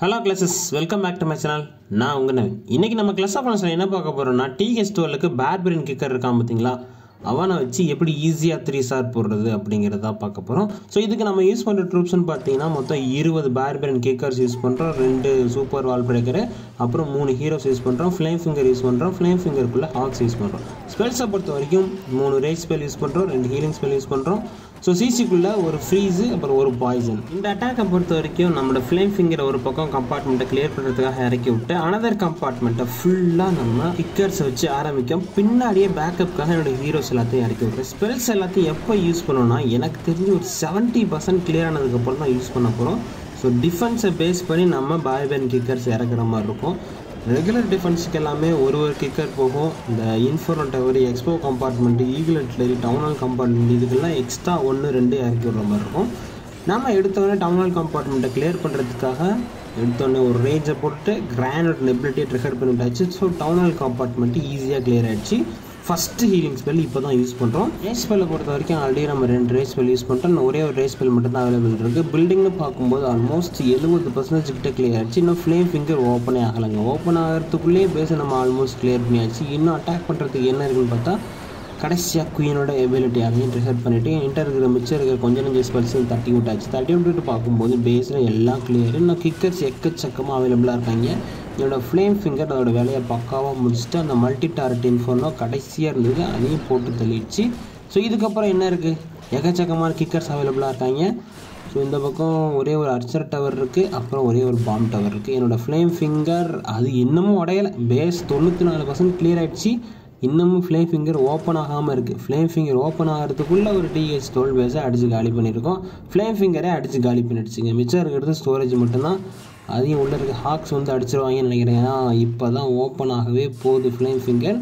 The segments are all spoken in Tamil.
hello clashers welcome back to my channel நான் உங்கள் நவீன் இன்றைக்கி நம்ம கிளாஸ் ஆஃப் கிளாஸில் என்ன பார்க்க போகிறோம்னா டிஎஸ் டுவெலுக்கு பேட்பிரின் கிக்கர் இருக்கான் பார்த்தீங்களா அவனை வச்சு எப்படி ஈஸியாக த்ரீ ஸ்டார் போடுறது அப்படிங்கிறத பார்க்க போகிறோம் ஸோ இதுக்கு நம்ம யூஸ் பண்ணுற ட்ரூப்ஸ்னு பார்த்தீங்கன்னா மொத்தம் இருபது பேர்பிரின் கிக்கர்ஸ் யூஸ் பண்ணுறோம் ரெண்டு சூப்பர் வால் பிரேக்கரு அப்புறம் மூணு ஹீரோஸ் யூஸ் பண்ணுறோம் ஃப்ளேம் ஃபிங்கர் யூஸ் பண்ணுறோம் ஃப்ளேம் ஃபிங்கருக்குள்ளே ஹாக்ஸ் யூஸ் பண்ணுறோம் ஸ்பெல்ஸை பொறுத்த வரைக்கும் மூணு ரேஸ் ஸ்பெல் யூஸ் பண்ணுறோம் ரெண்டு ஹீலிங் ஸ்பெல் யூஸ் பண்ணுறோம் ஸோ சிசிக்குள்ளே ஒரு ஃப்ரீஸு அப்புறம் ஒரு பாய்சன் இந்த அட்டாக்கை பொறுத்த வரைக்கும் நம்மளோட ஃப்ளேம் ஃபிங்கரை ஒரு பக்கம் கம்பார்ட்மெண்ட்டை கிளியர் பண்ணுறதுக்காக இறக்கி விட்டு அனதர் கம்பார்ட்மெண்ட்டை ஃபுல்லாக நம்ம கிக்கர்ஸை வச்சு ஆரம்பிக்கும் பின்னாடியே பேக்கப்புக்காக என்னோட ஹீரோஸ் எல்லாத்தையும் இறக்கி விட்றேன் ஸ்பெல்ஸ் எல்லாத்தையும் எப்போ யூஸ் பண்ணோம்னா எனக்கு தெரிஞ்சு ஒரு செவன்ட்டி பர்சன்ட் கிளியர் ஆனதுக்கப்புறம் தான் யூஸ் பண்ண போகிறோம் ஸோ டிஃபென்ஸை பேஸ் பண்ணி நம்ம பாய்பேன் கிக்கர்ஸ் இறக்குற மாதிரி இருக்கும் ரெகுலர் டிஃபென்ஸுக்கு எல்லாமே ஒரு ஒரு கிக்கர் போகும் இந்த inferno tower X bow compartment eagle artillery town hall compartment இதுக்கெல்லாம் எக்ஸ்ட்ரா ஒன்று ரெண்டு இறக்கி விடுற மாதிரி இருக்கும் நம்ம எடுத்தோடனே டவுனால் கம்பார்ட்மெண்ட்டை கிளியர் பண்ணுறதுக்காக எடுத்தோடனே ஒரு ரேஞ்சை போட்டு கிரானட் நெபிலிட்டியை ட்ரிகர் பண்ணிட்டாச்சு ஸோ டவுனால் கம்பார்ட்மெண்ட்டு ஈஸியாக கிளியர் ஆகிடுச்சு ஃபஸ்ட்டு ஹீலிங் ஸ்பெல் இப்போ தான் யூஸ் பண்ணுறோம் ரேஸ் ஸ்பெல்லை பொறுத்த வரைக்கும் ஆல்ரெடி நம்ம ரெண்டு ரேஸ் ஸ்பெல் யூஸ் பண்ணிட்டோம் இன்னும் ஒரே ஒரு ரேஸ் ஸ்பெல் மட்டும் தான் அவைலபிள் இருக்குது பில்டிங்னு பார்க்கும்போது ஆல்மோஸ்ட் எழுபது பர்சன்டேஜ் கிட்ட கிளியர் ஆச்சு இன்னும் ஃப்ளேம் ஃபிங்கர் ஓப்பனே ஆகலைங்க ஓப்பன் ஆகிறதுக்குள்ளேயே பேஸை நம்ம ஆல்மோஸ்ட் கிளியர் பண்ணியாச்சு இன்னும் அட்டாக் பண்ணுறதுக்கு என்ன இருக்குன்னு பார்த்தா கடைசியாக குயினோட எபிலிட்டி அதையும் ட்ரிசர்ட் பண்ணிவிட்டு என்கிட்ட இருக்கிற மிச்சம் இருக்கிற கொஞ்சம் கொஞ்சம் ஸ்பெல்ஸையும் தட்டி விட்டாச்சு தட்டி விட்டுட்டு பார்க்கும்போது பேஸில் எல்லாம் கிளியர் இன்னும் கிக்கர்ஸ் எக்கச்சக்கமாக அவைலபிளாக இருக்காங்க என்னோட ஃப்ளேம் ஃபிங்கர் அதோட வேலையை பக்காவாக முடிச்சுட்டு அந்த மல்டி டாரட் இன்ஃபோனோ கடைசியாக இருந்தது அதையும் போட்டு தள்ளிடுச்சு ஸோ இதுக்கப்புறம் என்ன இருக்குது எக்கச்சக்கமான கிக்கர்ஸ் அவைலபிளாக இருக்காங்க ஸோ இந்த பக்கம் ஒரே ஒரு அர்ச்சர் டவர் இருக்குது அப்புறம் ஒரே ஒரு பாம் டவர் இருக்குது என்னோடய ஃப்ளேம் ஃபிங்கர் அது இன்னமும் உடையலை பேஸ் தொண்ணூற்றி நாலு பர்சன்ட் கிளியர் ஆகிடுச்சு இன்னமும் ஃப்ளேம் ஃபிங்கர் ஓப்பன் ஆகாமல் இருக்குது ஃப்ளேம் ஃபிங்கர் ஓப்பன் ஆகிறதுக்குள்ளே ஒரு டிஹெச் டுவெல் பேஸை அடித்து காலி பண்ணியிருக்கோம் ஃப்ளேம் ஃபிங்கரே அடித்து காலி பண்ணிடுச்சுங்க மிச்சம் இருக்கிறது ஸ்டோரேஜ் மட்டும்தான் அதையும் உள்ளே இருக்க ஹாக்ஸ் வந்து அடிச்சிருவாங்கன்னு நினைக்கிறேன் ஏன்னா இப்போ தான் ஓப்பன் ஆகவே போகுது ஃப்ளேம் ஃபிங்கர்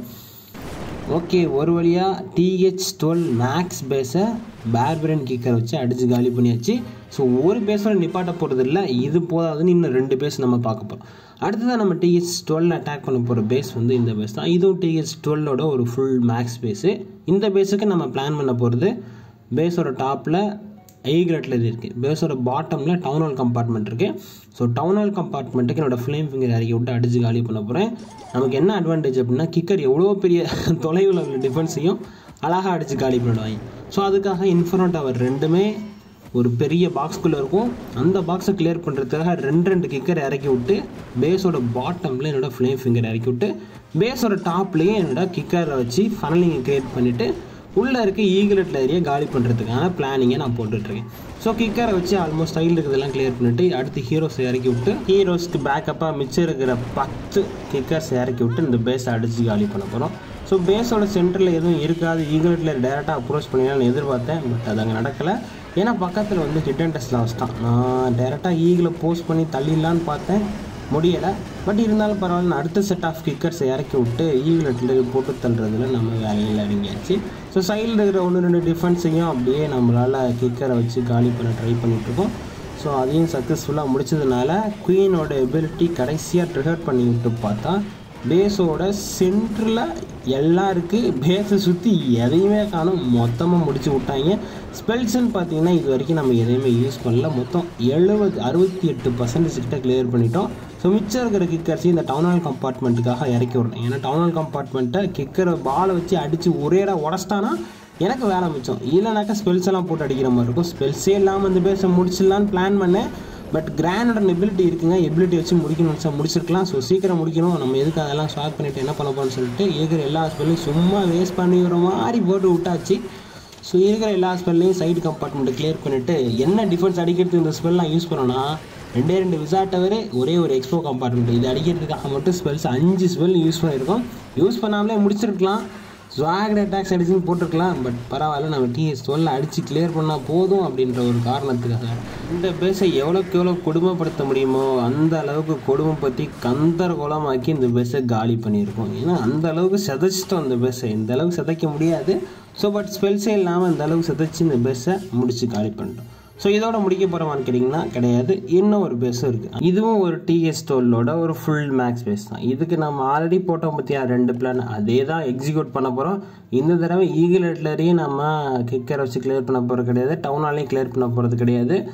ஓகே ஒரு வழியாக டிஹெச் டுவெல் மேக்ஸ் பேஸை பேர்பிரன் கிக்கரை வச்சு அடித்து காலி பண்ணியாச்சு ஸோ ஒரு பேஸோட நிப்பாட்ட போகிறது இல்லை இது போதாதுன்னு இன்னும் ரெண்டு பேஸ் நம்ம பார்க்க போகிறோம் அடுத்ததான் நம்ம டிஹெச் டுவெல் அட்டாக் பண்ண போகிற பேஸ் வந்து இந்த பேஸ் தான் இதுவும் டிஹெச் டுவெல்லோட ஒரு ஃபுல் மேக்ஸ் பேஸு இந்த பேஸுக்கு நம்ம பிளான் பண்ண போகிறது பேஸோட டாப்பில் எய்கிரட்டில் இருக்குது பேஸோட பாட்டமில் டவுன் ஹால் கம்பார்ட்மெண்ட் இருக்குது ஸோ டவுன் ஹால் கம்பார்ட்மெண்ட்டுக்கு என்னோடய ஃப்ளேம் ஃபிங்கர் இறக்கி விட்டு அடித்து காலி பண்ண போகிறேன் நமக்கு என்ன அட்வான்டேஜ் அப்படின்னா கிக்கர் எவ்வளோ பெரிய தொலைவில் உள்ள டிஃபென்ஸையும் அழகாக அடித்து காலி பண்ணிடுவாங்க ஸோ அதுக்காக இன்ஃபர்னோ டவர் ரெண்டுமே ஒரு பெரிய பாக்ஸ்குள்ளே இருக்கும் அந்த பாக்ஸை கிளியர் பண்ணுறதுக்காக ரெண்டு ரெண்டு கிக்கர் இறக்கி விட்டு பேஸோட பாட்டமில் என்னோடய ஃப்ளேம் ஃபிங்கர் இறக்கி விட்டு பேஸோட டாப்லேயே என்னோட கிக்கரை வச்சு ஃபனலிங்கை க்ரியேட் பண்ணிவிட்டு உள்ளே இருக்க ஈகிலட்டில் ஏரியா காலி பண்ணுறதுக்கான பிளானிங்கை நான் போட்டுட்ருக்கேன் ஸோ கிக்கரை வச்சு ஆல்மோஸ்ட் சைடில் இருக்கிறதெல்லாம் கிளியர் பண்ணிவிட்டு அடுத்து ஹீரோஸ் இறக்கி விட்டு ஹீரோஸ்க்கு பேக்கப்பாக மிச்சம் இருக்கிற பத்து கிக்கர்ஸ் இறக்கி விட்டு இந்த பேஸை அடித்து காலி பண்ண போகிறோம் ஸோ பேஸோட சென்டரில் எதுவும் இருக்காது ஈகிலட்டில் டேரெக்டாக அப்ரோச் பண்ணிடலாம்னு எதிர்பார்த்தேன் பட் அது அங்கே நடக்கலை ஏன்னா பக்கத்தில் வந்து ஹிட் அண்ட் டெஸ்ட்டில் வச்சிட்டான் நான் டேரெக்டாக ஈகில் போஸ்ட் பண்ணி தள்ளிடலான்னு பார்த்தேன் முடியலை பட் இருந்தாலும் பரவாயில்ல நான் அடுத்த செட் ஆஃப் கிக்கர்ஸை இறக்கி விட்டு ஈகிலட்டில் போட்டு தள்ளுறதுல நம்ம வேலையில் இறங்கியாச்சு ஸோ சைடில் இருக்கிற ஒன்று ரெண்டு டிஃபென்ஸையும் அப்படியே நம்மளால் கிக்கரை வச்சு காலி பண்ண ட்ரை பண்ணிகிட்ருக்கோம் ஸோ அதையும் சக்ஸஸ்ஃபுல்லாக முடிச்சதுனால குயினோட எபிலிட்டி கடைசியாக ட்ரிகர் பண்ணி விட்டு பார்த்தா பேஸோட சென்டரில் எல்லாம் இருக்குது பேஸை சுற்றி எதையுமே காணும் மொத்தமாக முடிச்சு விட்டாங்க ஸ்பெல்ஸ்ன்னு பார்த்தீங்கன்னா இது வரைக்கும் நம்ம எதையுமே யூஸ் பண்ணல மொத்தம் எழுபது அறுபத்தி எட்டு பர்சன்டேஜ் கிட்ட கிளியர் பண்ணிட்டோம் ஸோ மிச்சம் இருக்கிற கிக்கர்ஸையும் இந்த டவுன் ஹால் கம்பார்ட்மெண்ட்டுக்காக இறக்கி விடணும் ஏன்னா டவுன் ஹால் கம்பார்ட்மெண்ட்டை கிக்கரை பாலை வச்சு அடித்து ஒரேடா உடச்சிட்டானா எனக்கு வேலை மிச்சம் இல்லைனாக்கா ஸ்பெல்ஸ் எல்லாம் போட்டு அடிக்கிற மாதிரி இருக்கும் ஸ்பெல்ஸே இல்லாமல் இந்த பேஸை முடிச்சிடலான்னு பிளான் பண்ணேன் பட் கிராண்டோட எபிலிட்டி இருக்குங்க எபிலிட்டி வச்சு முடிக்கணும் சார் முடிச்சிருக்கலாம் ஸோ சீக்கிரம் முடிக்கணும் நம்ம எதுக்கு அதெல்லாம் ஸ்வாக் பண்ணிவிட்டு என்ன பண்ண போகிறோம்னு சொல்லிட்டு இருக்கிற எல்லா ஸ்பெல்லையும் சும்மா வேஸ்ட் பண்ணிக்கிற மாதிரி போட்டு விட்டாச்சு ஸோ இருக்கிற எல்லா ஸ்பெல்லையும் சைடு கம்பார்ட்மெண்ட்டை கிளியர் பண்ணிவிட்டு என்ன டிஃபென்ஸ் அடிக்கிறதுக்கு இந்த ஸ்பெல்லாம் யூஸ் பண்ணோன்னா ரெண்டே ரெண்டு விசா டவர் ஒரே ஒரு எக்ஸ்போ கம்பார்ட்மெண்ட் இது அடிக்கிறதுக்காக மட்டும் ஸ்பெல்ஸ் அஞ்சு ஸ்பெல் யூஸ் பண்ணியிருக்கோம் யூஸ் பண்ணாமலே முடிச்சிருக்கலாம் ஸ்வாக்ட் அட்டாக்ஸ் அடிச்சுன்னு போட்டிருக்கலாம் பட் பரவாயில்ல நம்ம டிஎஸ் டுவெல் அடித்து கிளியர் பண்ணால் போதும் அப்படின்ற ஒரு காரணத்துக்காக இந்த பேஸை எவ்வளோக்கு எவ்வளோ கொடுமைப்படுத்த முடியுமோ அந்த அளவுக்கு கொடுமைப்படுத்தி கந்தரகோலமாக்கி இந்த பேஸை காலி பண்ணியிருக்கோம் ஏன்னா அந்த அளவுக்கு செதைச்சிட்டோம் இந்த பேஸை இந்த அளவுக்கு செதைக்க முடியாது ஸோ பட் ஸ்பெல்ஸே இல்லாமல் இந்த அளவுக்கு செதைச்சி இந்த பேஸை முடித்து காலி பண்ணிட்டோம் ஸோ இதோட முடிக்க போகிறோமான்னு கேட்டிங்கன்னா கிடையாது இன்னும் ஒரு பேஸும் இருக்குது இதுவும் ஒரு டிஎஸ் டோலோட ஒரு ஃபுல் மேக்ஸ் பேஸ் தான் இதுக்கு நம்ம ஆல்ரெடி போட்டோம் பற்றியா ரெண்டு பிளான் அதே தான் எக்ஸிக்யூட் பண்ண போகிறோம் இந்த தடவை ஈகிள் ஹெட்லரையும் நம்ம கிக்கரை வச்சு கிளியர் பண்ண போகிறது கிடையாது டவுனாலையும் கிளியர் பண்ண போகிறது கிடையாது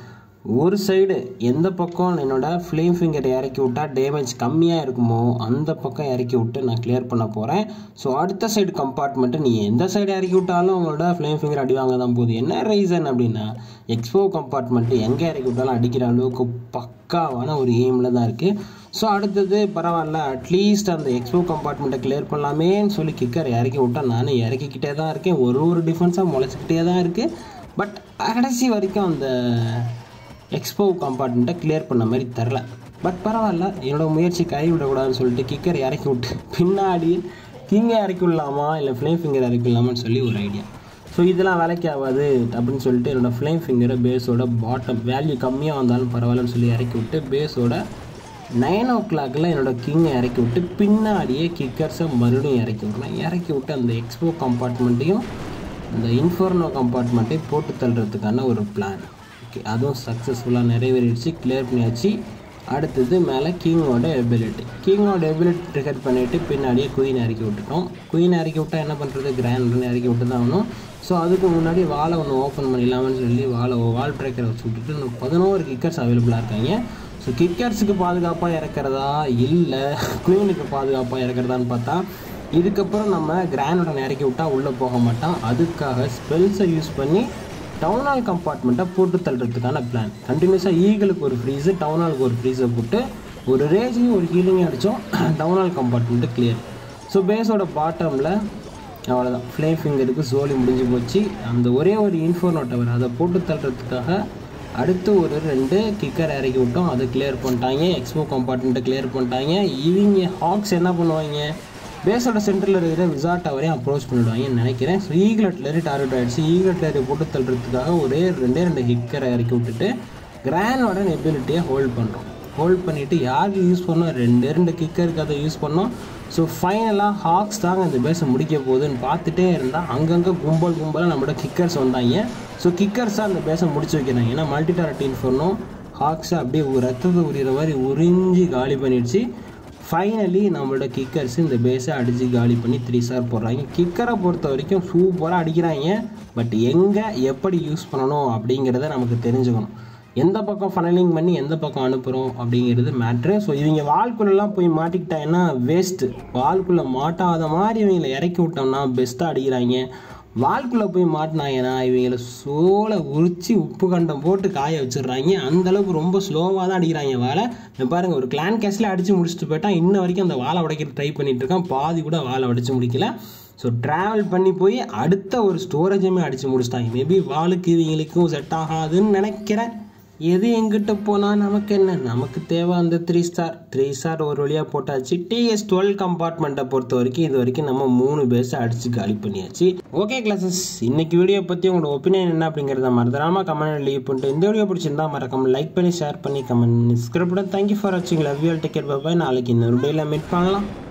ஒரு சைடு எந்த பக்கம் என்னோட ஃப்ளேம் ஃபிங்கர் இறக்கி விட்டால் டேமேஜ் கம்மியாக இருக்குமோ அந்த பக்கம் இறக்கி விட்டு நான் கிளியர் பண்ண போகிறேன் ஸோ அடுத்த சைடு கம்பார்ட்மெண்ட்டு நீ எந்த சைடு இறக்கி விட்டாலும் உங்களோட ஃப்ளேம் ஃபிங்கர் அடி வாங்க தான் போகுது என்ன ரீசன் அப்படின்னா எக்ஸ்போ கம்பார்ட்மெண்ட்டு எங்கே இறக்கி விட்டாலும் அடிக்கிற அளவுக்கு பக்காவான ஒரு எய்மில் தான் இருக்குது ஸோ அடுத்தது பரவாயில்ல அட்லீஸ்ட் அந்த எக்ஸ்போ கம்பார்ட்மெண்ட்டை கிளியர் பண்ணலாமேன்னு சொல்லி கிக்கர் இறக்கி விட்டால் நானும் இறக்கிக்கிட்டே தான் இருக்கேன் ஒரு ஒரு டிஃபென்ஸாக முளைச்சிக்கிட்டே தான் இருக்குது பட் கடைசி வரைக்கும் அந்த எக்ஸ்போ கம்பார்ட்மெண்ட்டை கிளியர் பண்ண மாதிரி தெரில பட் பரவாயில்ல என்னோடய முயற்சி கைவிடக்கூடாதுன்னு சொல்லிட்டு கிக்கர் இறக்கி விட்டு பின்னாடி கிங்கை இறக்கி விடலாமா இல்லை ஃப்ளேம் ஃபிங்கர் இறக்கி விடலாமான்னு சொல்லி ஒரு ஐடியா ஸோ இதெல்லாம் வேலைக்கு ஆகாது அப்படின்னு சொல்லிட்டு என்னோடய ஃப்ளேம் ஃபிங்கரை பேஸோட பாட்டம் வேல்யூ கம்மியாக வந்தாலும் பரவாயில்லன்னு சொல்லி இறக்கி விட்டு பேஸோட நைன் ஓ கிளாக்கில் என்னோடய கிங்கை இறக்கி விட்டு பின்னாடியே கிக்கர்ஸை மறுபடியும் இறக்கி விட்றேன் இறக்கி விட்டு அந்த எக்ஸ்போ கம்பார்ட்மெண்ட்டையும் அந்த இன்ஃபர்னோ கம்பார்ட்மெண்ட்டையும் போட்டு தள்ளுறதுக்கான ஒரு பிளான் ஓகே அதுவும் சக்ஸஸ்ஃபுல்லாக நிறைவேறிடுச்சு கிளியர் பண்ணியாச்சு அடுத்தது மேலே கிங்கோட எபிலிட்டி கிங்கோட எபிலிட்டி ட்ரிகர் பண்ணிவிட்டு பின்னாடியே குயின் இறக்கி விட்டுட்டோம் குயின் இறக்கி விட்டால் என்ன பண்ணுறது கிராண்ட்னு இறக்கி விட்டு தான் ஆகணும் ஸோ அதுக்கு முன்னாடி வாலை ஒன்று ஓப்பன் பண்ணிடலாம்னு சொல்லி வாலை வால் ட்ரேக்கரை வச்சு விட்டுட்டு இன்னும் பதினோரு கிக்கர்ஸ் அவைலபிளாக இருக்காங்க ஸோ கிக்கர்ஸுக்கு பாதுகாப்பாக இறக்கிறதா இல்லை குயினுக்கு பாதுகாப்பாக இறக்கிறதான்னு பார்த்தா இதுக்கப்புறம் நம்ம கிராண்டுடன் இறக்கி விட்டால் உள்ளே போக மாட்டான் அதுக்காக ஸ்பெல்ஸை யூஸ் பண்ணி டவுன் ஹால் கம்பார்ட்மெண்ட்டை போட்டு தள்ளுறதுக்கான பிளான் கண்டினியூஸாக ஈகிளுக்கு ஒரு ஃப்ரீஸு டவுன் ஹாலுக்கு ஒரு ஃப்ரீஸை போட்டு ஒரு ரேஜையும் ஒரு ஹீலிங்கையும் அடித்தோம் town hall compartment clear so பேஸோட பாட்டமில் அவ்வளோதான் ஃப்ளேம் ஃபிங்கருக்கு சோலி முடிஞ்சு போச்சு அந்த ஒரே ஒரு இன்ஃபோனோ டவர் அதை போட்டு தள்ளுறதுக்காக அடுத்து ஒரு ரெண்டு கிக்கர் இறக்கி விட்டோம் அதை கிளியர் பண்ணிட்டாங்க எக்ஸ்போ கம்பார்ட்மெண்ட்டை கிளியர் பண்ணிட்டாங்க இவங்க ஹாக்ஸ் என்ன பண்ணுவாங்க பேஸோட சென்டரில் இருக்கிற விசா டவரையும் அப்ரோச் பண்ணிவிடுவாங்கன்னு நினைக்கிறேன் ஸோ ஈகிலட்லேரி டார்கெட் ஆகிடுச்சு ஈகிலட்லேரி போட்டு தள்ளுறதுக்காக ஒரே ரெண்டே ரெண்டு ஹிக்கரை இறக்கி விட்டுட்டு கிரானோட எபிலிட்டியை ஹோல்ட் பண்ணுறோம் ஹோல்ட் பண்ணிவிட்டு யாருக்கு யூஸ் பண்ணோம் ரெண்டு ரெண்டு கிக்கருக்கு அதை யூஸ் பண்ணோம் ஸோ ஃபைனலாக ஹாக்ஸ் தாங்க இந்த பேஸை முடிக்க போகுதுன்னு பார்த்துட்டே இருந்தால் அங்கங்கே கும்பல் கும்பலாக நம்மளோட கிக்கர்ஸ் வந்தாங்க ஸோ கிக்கர்ஸாக அந்த பேஸை முடிச்சு வைக்கிறாங்க ஏன்னா மல்டி டாரட்டின் சொன்னோம் ஹாக்ஸை அப்படியே ஒரு ரத்தத்தை உரிகிற மாதிரி உறிஞ்சி காலி பண்ணிடுச்சு ஃபைனலி நம்மளோட கிக்கர்ஸ் இந்த பேஸை அடித்து காலி பண்ணி த்ரீ ஸ்டார் போடுறாங்க கிக்கரை பொறுத்த வரைக்கும் சூப்பராக அடிக்கிறாங்க பட் எங்கே எப்படி யூஸ் பண்ணணும் அப்படிங்கிறத நமக்கு தெரிஞ்சுக்கணும் எந்த பக்கம் ஃபனலிங் பண்ணி எந்த பக்கம் அனுப்புகிறோம் அப்படிங்கிறது மேட்ரு ஸோ இவங்க வால்குள்ளெல்லாம் போய் மாட்டிக்கிட்டாங்கன்னா வேஸ்ட்டு வால்குள்ளே மாட்டாத மாதிரி இவங்களை இறக்கி விட்டோம்னா பெஸ்ட்டாக அடிக்கிறாங்க வால்குள்ளே போய் மாட்டினாங்கன்னா இவங்களை சோலை உரிச்சு உப்பு கண்டம் போட்டு காய வச்சிடுறாங்க அந்தளவுக்கு ரொம்ப ஸ்லோவாக தான் அடிக்கிறாங்க வாழை பாருங்கள் ஒரு கிளான் கேஸில் அடித்து முடிச்சுட்டு போயிட்டான் இன்ன வரைக்கும் அந்த வாழை உடைக்கிற ட்ரை பண்ணிட்டு இருக்கான் பாதி கூட வாழை உடைச்சு முடிக்கல ஸோ ட்ராவல் பண்ணி போய் அடுத்த ஒரு ஸ்டோரேஜுமே அடித்து முடிச்சிட்டாங்க மேபி வாளுக்கு இவங்களுக்கும் செட் ஆகாதுன்னு நினைக்கிறேன் எது எங்கிட்ட போனால் நமக்கு என்ன நமக்கு தேவை அந்த த்ரீ ஸ்டார் த்ரீ ஸ்டார் ஒரு வழியாக போட்டாச்சு டிஎஸ் டுவெல் கம்பார்ட்மெண்ட்டை பொறுத்த வரைக்கும் இது வரைக்கும் நம்ம மூணு பேஸை அடித்து காலி பண்ணியாச்சு ஓகே கிளாஸஸ் இன்னைக்கு வீடியோ பற்றி உங்களோட ஒப்பீனியன் என்ன அப்படிங்கிறத மறந்துடாமல் கமெண்ட் லீவ் பண்ணிட்டு இந்த வீடியோ பிடிச்சிருந்தா மறக்காம லைக் பண்ணி ஷேர் பண்ணி கமெண்ட் ஸ்கிரிப்ட் தேங்க்யூ ஃபார் வாட்சிங் லவ் யூ டேக்கெட் பாய் நாளைக்கு இந்த வீடியோவில் மீட் பண்ணலாம்